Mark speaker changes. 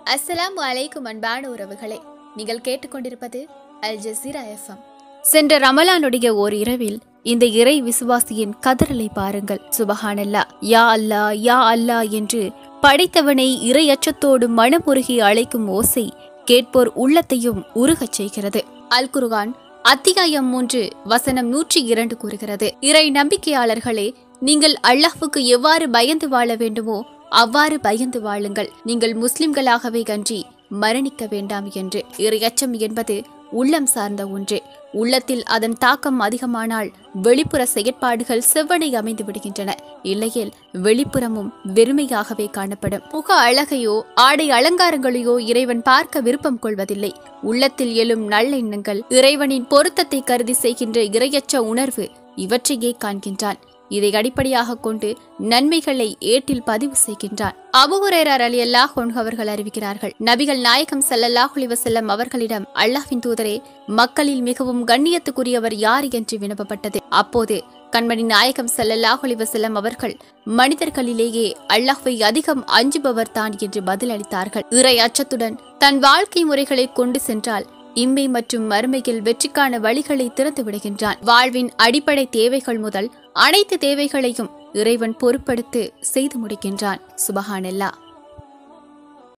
Speaker 1: அஸ்ஸலாமு அலைக்கும் அன்பான உறவுகளே நீங்கள் கேட்டுக்கொண்டிருப்பது அல் ஜசீரா எஃப்எம் சென்ற ரமலானுடைய ஓர் இரவில் இந்த இறை விசுவாசியின் கதறலை பாருங்கள் சுபஹானல்லா யா அல்லா யா அல்லா என்று படைத்தவனை இறை அச்சத்தோடு மனமுருகி அழைக்கும் ஓசை கேட்போர் உள்ளத்தையும் உருகச் செய்கிறது அல் குர்ஆன் அத்தியாயம் மூன்று வசனம் நூற்றி இரண்டு கூறுகிறது இறை நம்பிக்கையாளர்களே நீங்கள் அல்லாஹ்வுக்கு எவ்வாறு பயந்து வாழ வேண்டுமோ அவ்வாறு பயந்து வாழுங்கள் நீங்கள் முஸ்லிம்களாகவே கன்றி மரணிக்க வேண்டாம் என்று இறையச்சம் என்பது உள்ளம் சார்ந்த ஒன்று உள்ளத்தில் அதன் தாக்கம் அதிகமானால் வெளிப்புற செயற்பாடுகள் செவ்வனை அமைந்து விடுகின்றன இல்லையேல் வெளிப்புறமும் வெறுமையாகவே காணப்படும் முக அழகையோ ஆடை அலங்காரங்களையோ இறைவன் பார்க்க விருப்பம் கொள்வதில்லை உள்ளத்தில் எழும் நல்லெண்ணங்கள் இறைவனின் பொருத்தத்தை கருதி செய்கின்ற இரையச்ச உணர்வு இவற்றையே காண்கின்றான் இதை அடிப்படையாக கொண்டு நன்மைகளை ஏட்டில் பதிவு செய்கின்றான் அபுஹுரேரர் அலி அல்லாஹ் அவர்கள் அறிவிக்கிறார்கள் நபிகள் நாயகம் ஸல்லல்லாஹு அலைஹி வஸல்லம் அவர்களிடம் அல்லாஹ்வின் தூதரே மக்களில் மிகவும் கண்ணியத்துக்குரியவர் யார் என்று வினவப்பட்டது அப்போது கண்மணி நாயகம் ஸல்லல்லாஹு அலைஹி வஸல்லம் அவர்கள் மனிதர்களிலேயே அல்லாஹ்வை அதிகம் அஞ்சுபவர் தான் என்று பதிலளித்தார்கள் இறை அச்சத்துடன் தன் வாழ்க்கை முறைகளை கொண்டு சென்றால் இம்மை மற்றும் மறுமையில் வெற்றிக்கான வழிகளை திறந்து விடுகின்றான் வாழ்வின் அடிப்படை தேவைகள் முதல் அனைத்து தேவைகளையும் இறைவன் பொறுப்படுத்து செய்து முடிக்கின்றான் சுபஹானல்லா